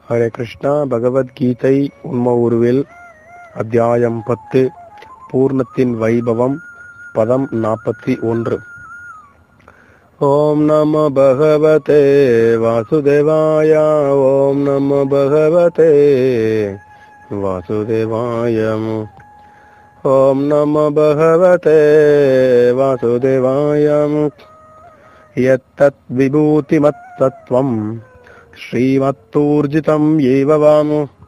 ஹரே கிருஷ்ணா பகவத்கீதை உண்ம உருவில் அத்தியாயம் பத்து பூர்ணத்தின் வைபவம் பதம் நாற்பத்தி ஒன்று ஓம் நம பகவதே வாசுதேவாய ஓம் நம பகவதே வாசுதேவாய ஓம் நம பகவதே வாசுதேவாய यत्तत् विभूतिमत्तत्त्वम् श्रीमत्तूर्जितम् एव वाम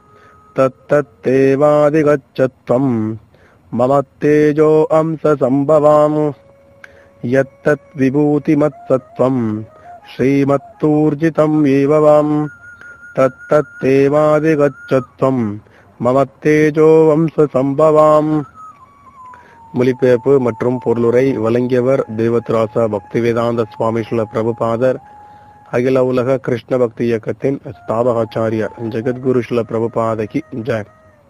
तत्तत्तेवादिगच्छत्वम् मम तेजो अंससम्भवाम् यत्तत् विभूतिमत्तत्त्वम् श्रीमत्तूर्जितम् एव वाम तत्तत्तेवादिगच्छत्वम् मम தேஜோ வம்சசம்பவாம் மொழிபெயர்ப்பு மற்றும் பொருளுரை வழங்கியவர் தேவத்ராசா பக்திவேதாந்த சுவாமி ஸ்ரீல பிரபுபாதர் அகில உலக கிருஷ்ண பக்தி இயக்கத்தின் ஸ்தாபகாச்சாரியர் ஜெகத்குரு ஸ்ரீல பிரபுபாதகி ஜெய்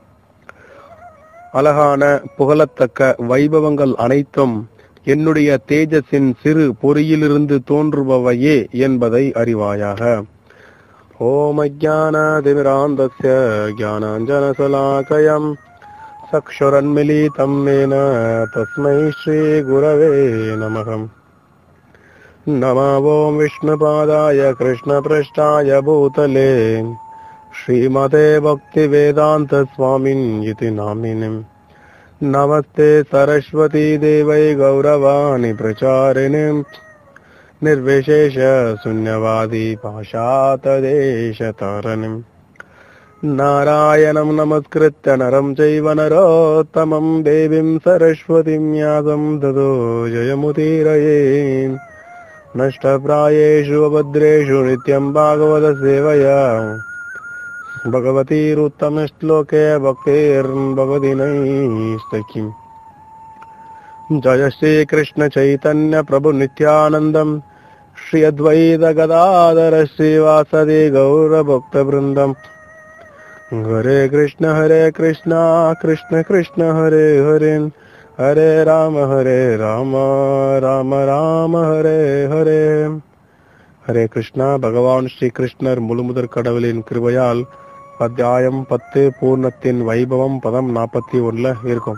அழகான புகழத்தக்க வைபவங்கள் அனைத்தும் என்னுடைய தேஜஸின் சிறு பொறியிலிருந்து தோன்றுபவையே என்பதை அறிவாயாக ஓம் அஜானதிமிராந்தஸ்ய ஜானாஞ்சனசலாகயம் चक्षुरन्मिलितं येन तस्मै श्रीगुरवे नमः नमो ॐ विष्णुपादाय कृष्णपृष्ठाय भूतले श्रीमते भक्तिवेदान्तस्वामिन् इति नामिनिम् नमस्ते सरस्वती देवै गौरवाणि प्रचारिणीम् निर्विशेष शून्यवादी पाशातदेशतारणिम् नारायणं नमस्कृत्य नरं चैव नरोत्तमं देवीं सरस्वतीं यासं ततो जयमुदीरये नष्टप्रायेषु अभद्रेषु नित्यं भागवतसेवया भगवतीरुत्तमश्लोके भक्तिर्भवति नैस्तकिम् जय श्रीकृष्णचैतन्य प्रभु नित्यानन्दम् श्री अद्वैत गदाधर श्रीवासदि गौरभक्तवृन्दम् हरे कृष्ण हरे कृष्ण कृष्ण कृष्ण हरे हरे हरे राम हरे राम ராம ராம ஹரே ஹரே ஹரே கிருஷ்ணா பகவான் ஸ்ரீ கிருஷ்ணர் முழுமுதற் கடவுளின் கிருபையால் அத்தியாயம் பத்து பூர்ணத்தின் வைபவம் பதம் நாற்பத்தி ஒண்ணுல இருக்கும்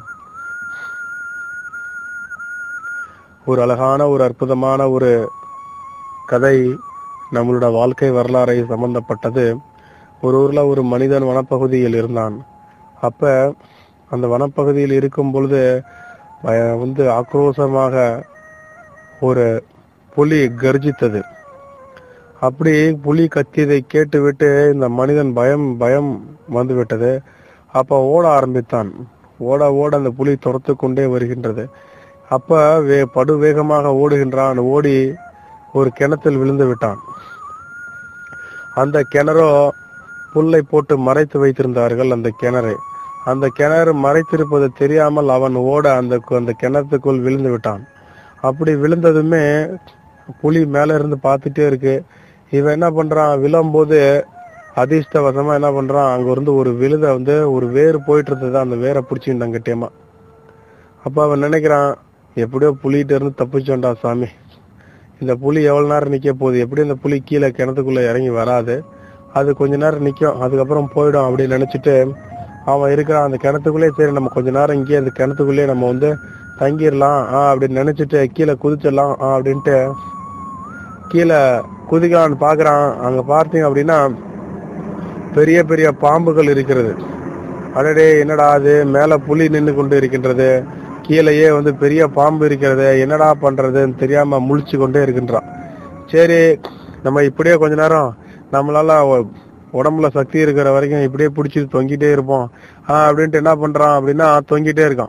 ஒரு அழகான ஒரு அற்புதமான ஒரு கதை நம்மளோட வாழ்க்கை வரலாறை சம்பந்தப்பட்டது ஒரு ஊர்ல ஒரு மனிதன் வனப்பகுதியில் இருந்தான் அப்ப அந்த வனப்பகுதியில் இருக்கும் பொழுது வந்து ஆக்ரோஷமாக ஒரு புலி கர்ஜித்தது அப்படி புலி கத்தியதை கேட்டுவிட்டு இந்த மனிதன் பயம் பயம் வந்து விட்டது அப்ப ஓட ஆரம்பித்தான் ஓட ஓட அந்த புலி துரத்து கொண்டே வருகின்றது அப்ப வே படு வேகமாக ஓடுகின்றான் ஓடி ஒரு கிணத்தில் விழுந்து விட்டான் அந்த கிணறோ புல்லை போட்டு மறைத்து வைத்திருந்தார்கள் அந்த கிணறு அந்த கிணறு மறைத்திருப்பது தெரியாமல் அவன் ஓட அந்த அந்த கிணத்துக்குள் விழுந்து விட்டான் அப்படி விழுந்ததுமே புலி மேல இருந்து பார்த்துட்டே இருக்கு இவன் என்ன பண்றான் விழும்போது அதிர்ஷ்டவசமா என்ன பண்றான் அங்க இருந்து ஒரு விழுத வந்து ஒரு வேர் போயிட்டு இருந்தது அந்த வேரை பிடிச்சிருந்தான் கட்டியமா அப்ப அவன் நினைக்கிறான் எப்படியோ புலிகிட்ட இருந்து தப்பிச்சோண்டா சாமி இந்த புலி எவ்வளவு நேரம் நிக்க போகுது எப்படி இந்த புலி கீழே கிணத்துக்குள்ள இறங்கி வராது அது கொஞ்ச நேரம் நிக்கும் அதுக்கப்புறம் போயிடும் அப்படின்னு நினைச்சிட்டு அவன் இருக்கிறான் அந்த கிணத்துக்குள்ளே சரி நம்ம கொஞ்ச நேரம் இங்கேயே அந்த கிணத்துக்குள்ளேயே நம்ம வந்து தங்கிடலாம் ஆ அப்படின்னு நினைச்சிட்டு கீழே குதிச்சிடலாம் ஆ அப்படின்ட்டு கீழே குதிக்கலான்னு பாக்குறான் அங்க பார்த்தீங்க அப்படின்னா பெரிய பெரிய பாம்புகள் இருக்கிறது அடடே என்னடா அது மேல புலி நின்று கொண்டு இருக்கின்றது கீழேயே வந்து பெரிய பாம்பு இருக்கிறது என்னடா பண்றதுன்னு தெரியாம முழிச்சு கொண்டே இருக்கின்றான் சரி நம்ம இப்படியே கொஞ்ச நேரம் நம்மளால உடம்புல சக்தி இருக்கிற வரைக்கும் இப்படியே பிடிச்சிட்டு தொங்கிட்டே இருப்போம் ஆஹ் அப்படின்ட்டு என்ன பண்றான் அப்படின்னா தொங்கிட்டே இருக்கான்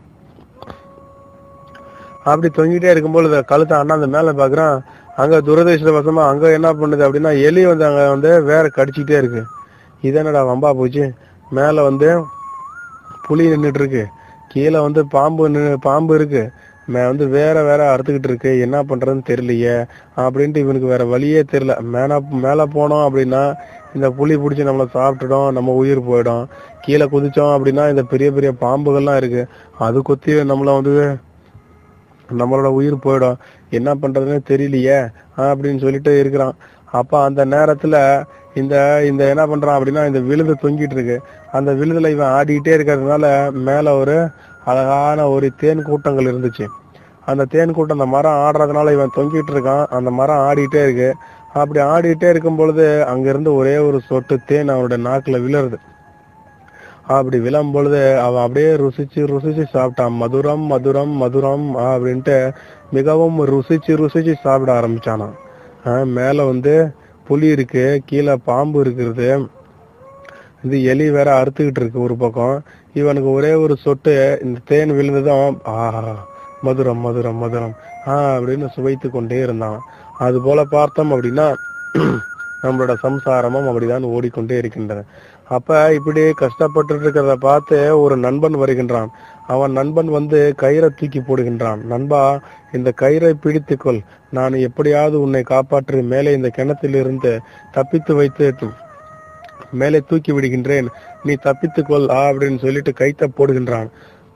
அப்படி தொங்கிட்டே இருக்கும்போது கழுத்தை அண்ணா அந்த மேல பாக்குறான் அங்க துரதிருஷ்டவசமா அங்க என்ன பண்ணுது அப்படின்னா எலி வந்து அங்க வந்து வேற கடிச்சிக்கிட்டே இருக்கு இது என்னடா வம்பா போச்சு மேல வந்து புலி நின்றுட்டு இருக்கு கீழே வந்து பாம்பு பாம்பு இருக்கு வந்து வேற வேற அறுத்துக்கிட்டு இருக்கு என்ன பண்றதுன்னு தெரியலையே அப்படின்ட்டு இவனுக்கு வேற வழியே தெரியல மேல மேல போனோம் அப்படின்னா இந்த புலி பிடிச்சி நம்மள சாப்பிட்டுடும் நம்ம உயிர் போயிடும் கீழே குதிச்சோம் அப்படின்னா இந்த பெரிய பெரிய பாம்புகள்லாம் இருக்கு அது கொத்தி நம்மள வந்து நம்மளோட உயிர் போயிடும் என்ன பண்றதுன்னு தெரியலையே அப்படின்னு சொல்லிட்டு இருக்கிறான் அப்ப அந்த நேரத்துல இந்த இந்த என்ன பண்றான் அப்படின்னா இந்த விழுது தொங்கிட்டு இருக்கு அந்த விழுதுல இவன் ஆடிக்கிட்டே இருக்கிறதுனால மேல ஒரு அழகான ஒரு தேன் கூட்டங்கள் இருந்துச்சு அந்த தேன் கூட்டம் அந்த மரம் ஆடுறதுனால இவன் தொங்கிட்டு இருக்கான் அந்த மரம் ஆடிட்டே இருக்கு அப்படி ஆடிட்டே இருக்கும் பொழுது அங்கிருந்து ஒரே ஒரு சொட்டு தேன் அவனுடைய நாக்குல விழுறது அப்படி விழும் பொழுது அவன் அப்படியே ருசிச்சு ருசிச்சு சாப்பிட்டான் மதுரம் மதுரம் மதுரம் அப்படின்ட்டு மிகவும் ருசிச்சு ருசிச்சு சாப்பிட ஆரம்பிச்சானான் ஆஹ் மேல வந்து புலி இருக்கு கீழே பாம்பு இருக்கிறது இது எலி வேற அறுத்துக்கிட்டு இருக்கு ஒரு பக்கம் இவனுக்கு ஒரே ஒரு சொட்டு இந்த தேன் விழுந்ததும் ஆஹா மதுரம் மதுரம் மதுரம் ஆஹ் அப்படின்னு சுவைத்து கொண்டே இருந்தான் அது போல பார்த்தோம் அப்படின்னா நம்மளோட சம்சாரமும் அப்படிதான் ஓடிக்கொண்டே இருக்கின்றன அப்ப இப்படி கஷ்டப்பட்டு இருக்கிறத பார்த்து ஒரு நண்பன் வருகின்றான் அவன் நண்பன் வந்து கயிறை தூக்கி போடுகின்றான் நண்பா இந்த கயிறை பிடித்துக்கொள் நான் எப்படியாவது உன்னை காப்பாற்றி மேலே இந்த கிணத்திலிருந்து தப்பித்து வைத்து மேலே தூக்கி விடுகின்றேன் நீ தப்பித்துக்கொள் ஆ அப்படின்னு சொல்லிட்டு கைத்த போடுகின்றான்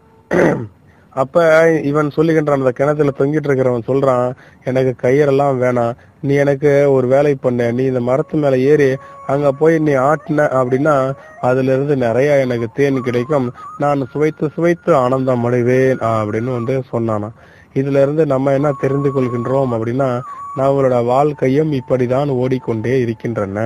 அப்ப இவன் சொல்லுகின்றான் அந்த கிணத்துல தொங்கிட்டு இருக்கிறவன் சொல்றான் எனக்கு கயிறெல்லாம் வேணாம் நீ எனக்கு ஒரு வேலை பண்ண நீ இந்த மரத்து மேல ஏறி அங்க போய் நீ ஆட்டின அப்படின்னா அதுல இருந்து நிறைய எனக்கு தேன் கிடைக்கும் நான் சுவைத்து சுவைத்து ஆனந்தம் அடைவேன் அப்படின்னு வந்து சொன்னானா இதுல இருந்து நம்ம என்ன தெரிந்து கொள்கின்றோம் அப்படின்னா நம்மளோட வாழ்க்கையும் இப்படிதான் ஓடிக்கொண்டே இருக்கின்றன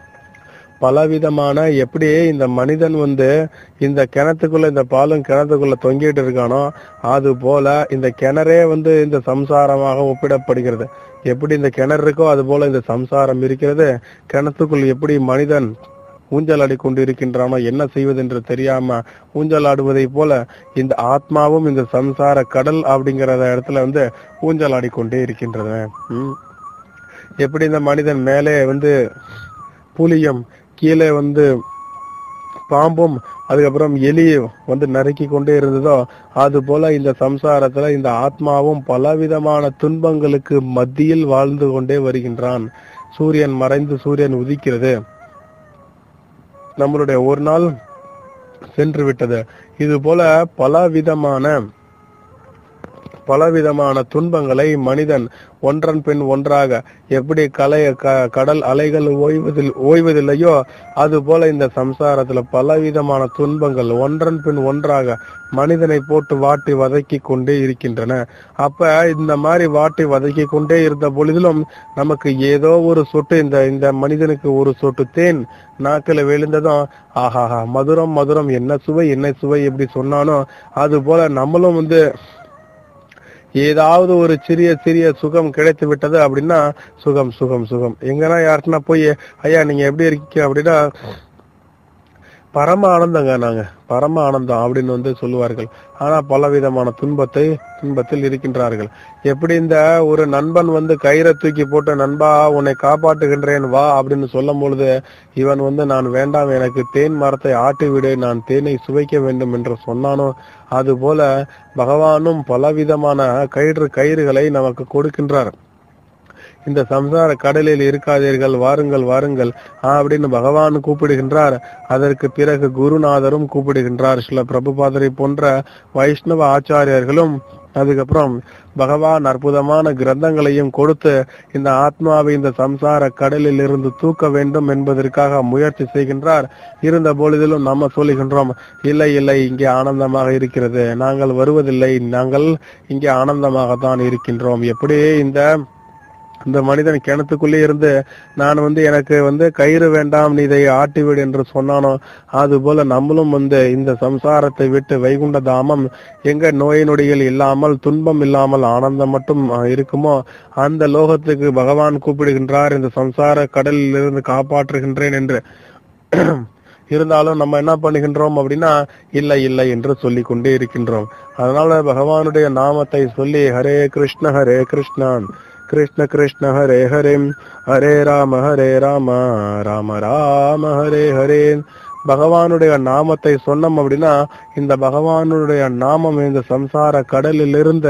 பலவிதமான எப்படி இந்த மனிதன் வந்து இந்த கிணத்துக்குள்ள இந்த பாலும் கிணத்துக்குள்ள தொங்கிட்டு இருக்கானோ அது போல இந்த கிணறே வந்து இந்த சம்சாரமாக ஒப்பிடப்படுகிறது எப்படி இந்த கிணறு இருக்கோ அது போல இந்த சம்சாரம் இருக்கிறது கிணத்துக்குள் எப்படி மனிதன் ஊஞ்சல் ஆடிக்கொண்டு இருக்கின்றானோ என்ன செய்வதென்று தெரியாம ஊஞ்சல் ஆடுவதை போல இந்த ஆத்மாவும் இந்த சம்சார கடல் அப்படிங்கிற இடத்துல வந்து ஊஞ்சல் ஆடிக்கொண்டே இருக்கின்றன உம் எப்படி இந்த மனிதன் மேலே வந்து புலியும் கீழே வந்து பாம்பும் அதுக்கப்புறம் எலி வந்து நறுக்கி கொண்டே இருந்ததோ அது போல இந்த சம்சாரத்துல இந்த ஆத்மாவும் பலவிதமான துன்பங்களுக்கு மத்தியில் வாழ்ந்து கொண்டே வருகின்றான் சூரியன் மறைந்து சூரியன் உதிக்கிறது நம்மளுடைய ஒரு நாள் சென்று விட்டது இது போல பலவிதமான பலவிதமான துன்பங்களை மனிதன் ஒன்றன் பின் ஒன்றாக எப்படி கலை க- கடல் அலைகள் ஓய்வதில் ஓய்வதில்லையோ அது போல இந்த சம்சாரத்துல பலவிதமான துன்பங்கள் ஒன்றன் பின் ஒன்றாக மனிதனை போட்டு வாட்டி வதக்கி கொண்டே இருக்கின்றன அப்ப இந்த மாதிரி வாட்டி வதக்கி கொண்டே இருந்த பொழுதிலும் நமக்கு ஏதோ ஒரு சொட்டு இந்த இந்த மனிதனுக்கு ஒரு சொட்டு தேன் நாக்கில விழுந்ததும் ஆஹாஹா மதுரம் மதுரம் என்ன சுவை என்ன சுவை எப்படி சொன்னானோ அது போல நம்மளும் வந்து ஏதாவது ஒரு சிறிய சிறிய சுகம் கிடைத்து விட்டது அப்படின்னா சுகம் சுகம் சுகம் எங்கன்னா யாருக்குன்னா போய் ஐயா நீங்க எப்படி இருக்கீங்க அப்படின்னா பரம ஆனந்தங்க நாங்க பரம ஆனந்தம் அப்படின்னு வந்து சொல்லுவார்கள் ஆனா பலவிதமான துன்பத்தை துன்பத்தில் இருக்கின்றார்கள் எப்படி இந்த ஒரு நண்பன் வந்து கயிறை தூக்கி போட்டு நண்பா உன்னை காப்பாற்றுகின்றேன் வா அப்படின்னு சொல்லும் பொழுது இவன் வந்து நான் வேண்டாம் எனக்கு தேன் மரத்தை ஆட்டி விடு நான் தேனை சுவைக்க வேண்டும் என்று சொன்னானோ அது போல பகவானும் பலவிதமான கயிறு கயிறுகளை நமக்கு கொடுக்கின்றார் இந்த சம்சார கடலில் இருக்காதீர்கள் வாருங்கள் வாருங்கள் ஆ, அப்படின்னு பகவான் கூப்பிடுகின்றார் அதற்கு பிறகு குருநாதரும் கூப்பிடுகின்றார் சில பிரபுபாதரை போன்ற வைஷ்ணவ ஆச்சாரியர்களும் அதுக்கப்புறம் பகவான் அற்புதமான கிரந்தங்களையும் கொடுத்து இந்த ஆத்மாவை இந்த சம்சார கடலில் இருந்து தூக்க வேண்டும் என்பதற்காக முயற்சி செய்கின்றார் இருந்த பொழுதிலும் நம்ம சொல்லுகின்றோம் இல்லை இல்லை இங்கே ஆனந்தமாக இருக்கிறது நாங்கள் வருவதில்லை நாங்கள் இங்கே ஆனந்தமாகத்தான் இருக்கின்றோம் எப்படி இந்த இந்த மனிதன் கிணத்துக்குள்ளே இருந்து நான் வந்து எனக்கு வந்து கயிறு வேண்டாம் நீ இதை ஆட்டிவிடு என்று சொன்னானோ அது போல நம்மளும் வந்து இந்த சம்சாரத்தை விட்டு வைகுண்ட தாமம் எங்க நோய் நொடிகள் இல்லாமல் துன்பம் இல்லாமல் ஆனந்தம் மட்டும் அஹ், இருக்குமோ அந்த லோகத்துக்கு பகவான் கூப்பிடுகின்றார் இந்த சம்சார கடலில் இருந்து காப்பாற்றுகின்றேன் என்று இருந்தாலும் நம்ம என்ன பண்ணுகின்றோம் அப்படின்னா இல்லை இல்லை என்று சொல்லிக் கொண்டே இருக்கின்றோம் அதனால பகவானுடைய நாமத்தை சொல்லி ஹரே கிருஷ்ண ஹரே கிருஷ்ணான் கிருஷ்ண கிருஷ்ண ஹரே ஹரே ஹரே ராம ஹரே ராம ராம ராம ஹரே ஹரே பகவானுடைய நாமத்தை சொன்னோம் அப்படின்னா இந்த பகவானுடைய நாமம் இந்த சம்சார கடலில் இருந்து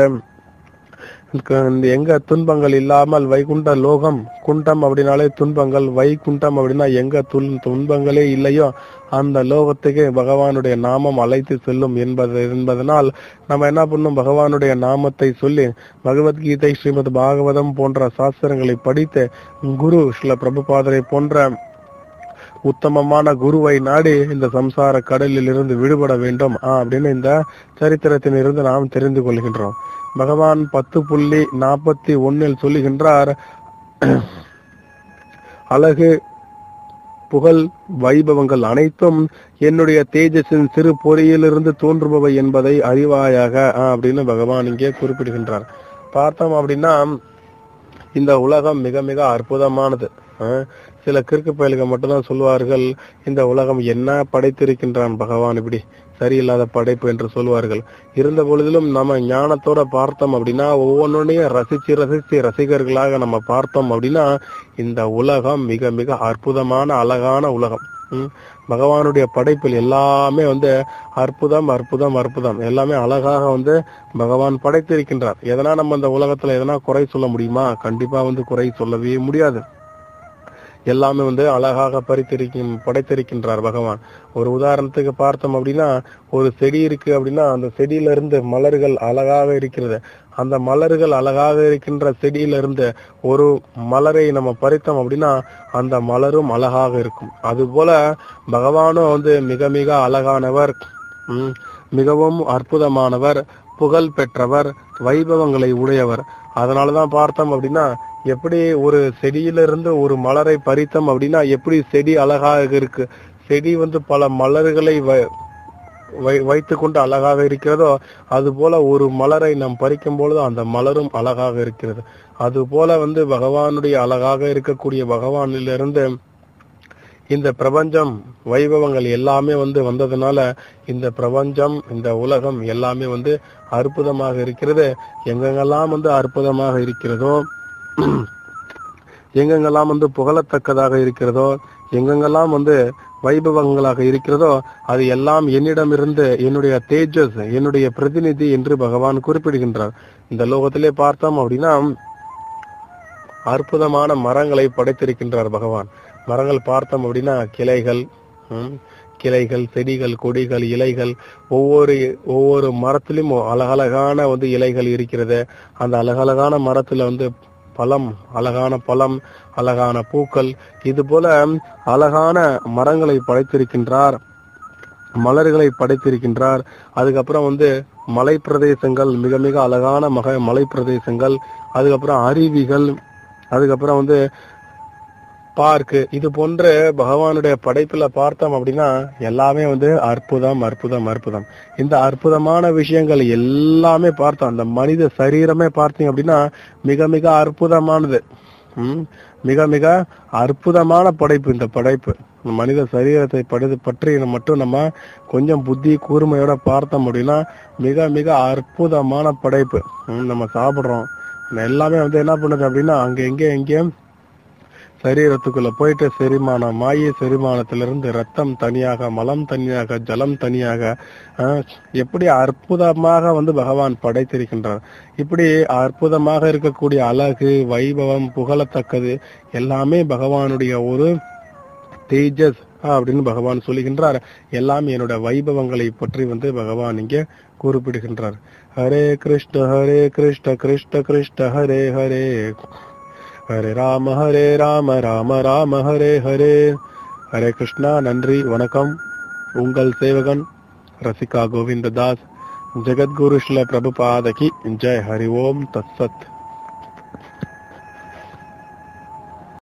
இந்த எங்க துன்பங்கள் இல்லாமல் வைகுண்ட லோகம் குண்டம் அப்படின்னாலே துன்பங்கள் வைகுண்டம் அப்படின்னா எங்க துன் துன்பங்களே இல்லையோ அந்த லோகத்துக்கு பகவானுடைய நாமம் அழைத்து செல்லும் என்பது என்பதனால் நம்ம என்ன பண்ணும் பகவானுடைய நாமத்தை சொல்லி பகவத்கீதை ஸ்ரீமத் பாகவதம் போன்ற சாஸ்திரங்களை படித்து குரு சில பிரபுபாதரை போன்ற உத்தமமான குருவை நாடி இந்த சம்சார கடலில் இருந்து விடுபட வேண்டும் ஆ, அப்படின்னு இந்த சரித்திரத்திலிருந்து நாம் தெரிந்து கொள்கின்றோம் பகவான் பத்து புள்ளி நாற்பத்தி ஒன்னில் சொல்லுகின்றார் அழகு புகழ் வைபவங்கள் அனைத்தும் என்னுடைய தேஜஸின் சிறு பொறியிலிருந்து தோன்றுபவை என்பதை அறிவாயாக ஆ, அப்படின்னு பகவான் இங்கே குறிப்பிடுகின்றார் பார்த்தோம் அப்படின்னா இந்த உலகம் மிக மிக அற்புதமானது ஆ, சில கிறுக்கு பயல்கள் மட்டும்தான் சொல்வார்கள் இந்த உலகம் என்ன படைத்திருக்கின்றான் பகவான் இப்படி சரியில்லாத படைப்பு என்று சொல்வார்கள் இருந்த பொழுதிலும் நம்ம ஞானத்தோட பார்த்தோம் அப்படின்னா ஒவ்வொன்றையும் ரசிச்சு ரசிச்சு ரசிகர்களாக நம்ம பார்த்தோம் அப்படின்னா இந்த உலகம் மிக மிக அற்புதமான அழகான உலகம் ம். பகவானுடைய படைப்பில் எல்லாமே வந்து அற்புதம் அற்புதம் அற்புதம் எல்லாமே அழகாக வந்து பகவான் படைத்திருக்கின்றார் எதனா நம்ம இந்த உலகத்துல எதனா குறை சொல்ல முடியுமா கண்டிப்பா வந்து குறை சொல்லவே முடியாது எல்லாமே வந்து அழகாக பறித்திருக்கும் படைத்திருக்கின்றார் பகவான் ஒரு உதாரணத்துக்கு பார்த்தோம் அப்படின்னா ஒரு செடி இருக்கு அப்படின்னா அந்த செடியில இருந்து மலர்கள் அழகாக இருக்கிறது அந்த மலர்கள் அழகாக இருக்கின்ற செடியில இருந்து ஒரு மலரை நம்ம பறித்தோம் அப்படின்னா அந்த மலரும் அழகாக இருக்கும் அது போல பகவானும் வந்து மிக மிக அழகானவர் ம், மிகவும் அற்புதமானவர் புகழ் பெற்றவர் வைபவங்களை உடையவர் அதனாலதான் பார்த்தோம் அப்படின்னா எப்படி ஒரு செடியிலிருந்து ஒரு மலரை பறித்தோம் அப்படின்னா எப்படி செடி அழகாக இருக்கு செடி வந்து பல மலர்களை வ- வை- வைத்துக்கொண்டு அழகாக இருக்கிறதோ அது போல ஒரு மலரை நாம் பறிக்கும் பொழுது அந்த மலரும் அழகாக இருக்கிறது அது போல வந்து பகவானுடைய அழகாக இருக்கக்கூடிய பகவானிலிருந்து இந்த பிரபஞ்சம் வைபவங்கள் எல்லாமே வந்து வந்ததுனால இந்த பிரபஞ்சம் இந்த உலகம் எல்லாமே வந்து அற்புதமாக இருக்கிறது எங்கெங்கெல்லாம் வந்து அற்புதமாக இருக்கிறதோ எங்கெங்கெல்லாம் வந்து புகழத்தக்கதாக இருக்கிறதோ எங்கெங்கெல்லாம் வந்து வைபவங்களாக இருக்கிறதோ அது எல்லாம் என்னிடமிருந்து என்னுடைய தேஜஸ் என்னுடைய பிரதிநிதி என்று பகவான் குறிப்பிடுகின்றார் இந்த லோகத்திலே பார்த்தோம் அப்படின்னா அற்புதமான மரங்களை படைத்திருக்கின்றார் பகவான் மரங்கள் பார்த்தோம் அப்படின்னா கிளைகள் ம், கிளைகள் செடிகள் கொடிகள் இலைகள் ஒவ்வொரு ஒவ்வொரு மரத்திலும் அழகழகான வந்து இலைகள் இருக்கிறது அந்த அழகழகான மரத்துல வந்து பழம் அழகான பழம் அழகான பூக்கள் இது போல அழகான மரங்களை படைத்திருக்கின்றார் மலர்களை படைத்திருக்கின்றார் அதுக்கப்புறம் வந்து மலை பிரதேசங்கள் மிக மிக அழகான மக மலை பிரதேசங்கள் அதுக்கப்புறம் அருவிகள் அதுக்கப்புறம் வந்து பார்க்கு இது போன்ற பகவானுடைய படைப்புல பார்த்தோம் அப்படின்னா எல்லாமே வந்து அற்புதம் அற்புதம் அற்புதம் இந்த அற்புதமான விஷயங்கள் எல்லாமே பார்த்தோம் அந்த மனித சரீரமே பார்த்தீங்க அப்படின்னா மிக மிக அற்புதமானது ம், மிக மிக அற்புதமான படைப்பு இந்த படைப்பு மனித சரீரத்தை படி பற்றி மட்டும் நம்ம கொஞ்சம் புத்தி கூர்மையோட பார்த்தோம் அப்படின்னா மிக மிக அற்புதமான படைப்பு ம், நம்ம சாப்பிடுறோம் எல்லாமே வந்து என்ன பண்ணுது அப்படின்னா அங்க எங்க எங்கேயும் சரீரத்துக்குள்ள போயிட்டு செரிமானம் மாய செரிமானத்திலிருந்து ரத்தம் தனியாக மலம் தனியாக ஜலம் தனியாக ஆஹ், எப்படி அற்புதமாக வந்து பகவான் படைத்திருக்கின்றார் இப்படி அற்புதமாக இருக்கக்கூடிய அழகு வைபவம் புகழத்தக்கது எல்லாமே பகவானுடைய ஒரு தேஜஸ் அப்படின்னு பகவான் சொல்லுகின்றார் எல்லாம் என்னோட வைபவங்களை பற்றி வந்து பகவான் இங்கே குறிப்பிடுகின்றார் ஹரே கிருஷ்ண ஹரே கிருஷ்ண கிருஷ்ண கிருஷ்ண ஹரே ஹரே ஹரே ராம ஹரே ராம ராம ராம ஹரே ஹரே ஹரே கிருஷ்ணா நன்றி வணக்கம் உங்கள் சேவகன் ரசிகா கோவிந்ததாஸ் ஜெகத்குரு ஸ்ல பிரபுபாதகி ஜெய் ஹரி ஓம் தத்சத்